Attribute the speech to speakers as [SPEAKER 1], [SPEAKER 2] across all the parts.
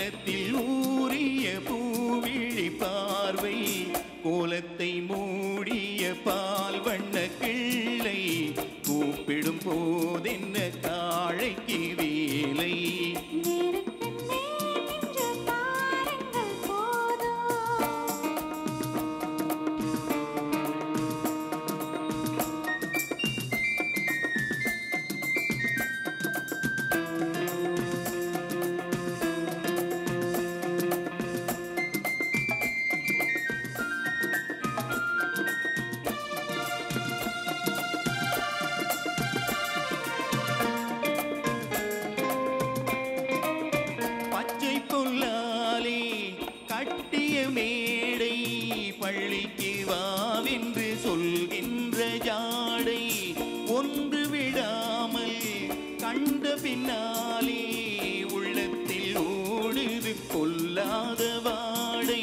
[SPEAKER 1] நீலத்தில் ஊறிய பூவிழி பார்வை கோலத்தை மூடிய பால் வண்ண கிள்ளை கூப்பிடும் போதென்ன காழைக்கு வேலை
[SPEAKER 2] நேருக்கு நேர் நின்று பாருங்கள் போதும்
[SPEAKER 1] பச்சை புல்லாலே கட்டிய மேடை பள்ளிக்கு வாவென்று சொல்கின்ற ஜாடை ஒன்று விடாமல் கண்ட பின்னாலே உள்ளத்தில் ஓடுது கொல்லாத வாடை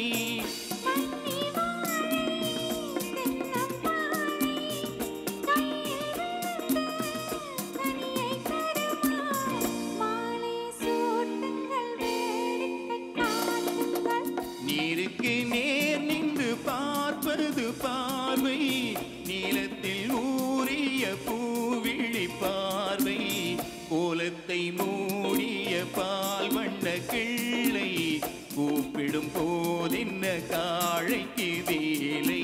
[SPEAKER 1] நீருக்கு நேர் நின்று பார்ப்பது பார்வை நீலத்தில் ஊறிய பூவிழி பார்வை கோலத்தை மூடிய பால் வண்ண கிள்ளை கூப்பிடும் போதென்ன காழைக்கு வேலை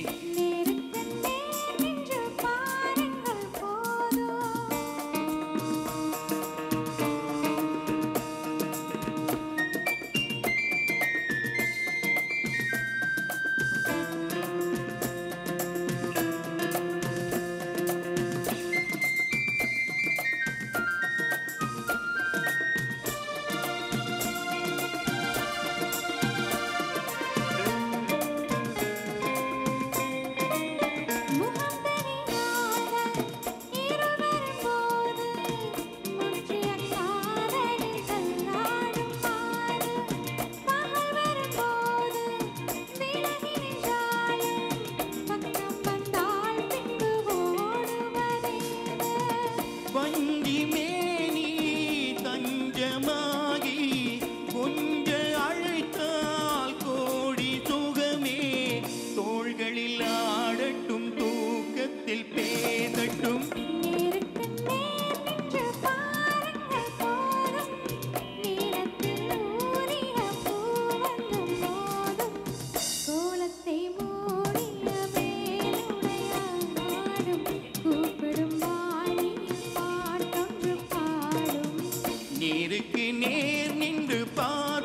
[SPEAKER 1] வஞ்சி மேனி தஞ்சமாகி கொஞ்ச அழைத்தால் கோடி சுகமே தோள்களில் ஆடட்டும் தூக்கத்தில் பேசட்டும்
[SPEAKER 2] கோலத்தை மூடிய வேலுடையாடும் கூப்பிடும் வாழி பாட்டொன்று பாடும்
[SPEAKER 1] நீருக்கு நேர் நின்று பார்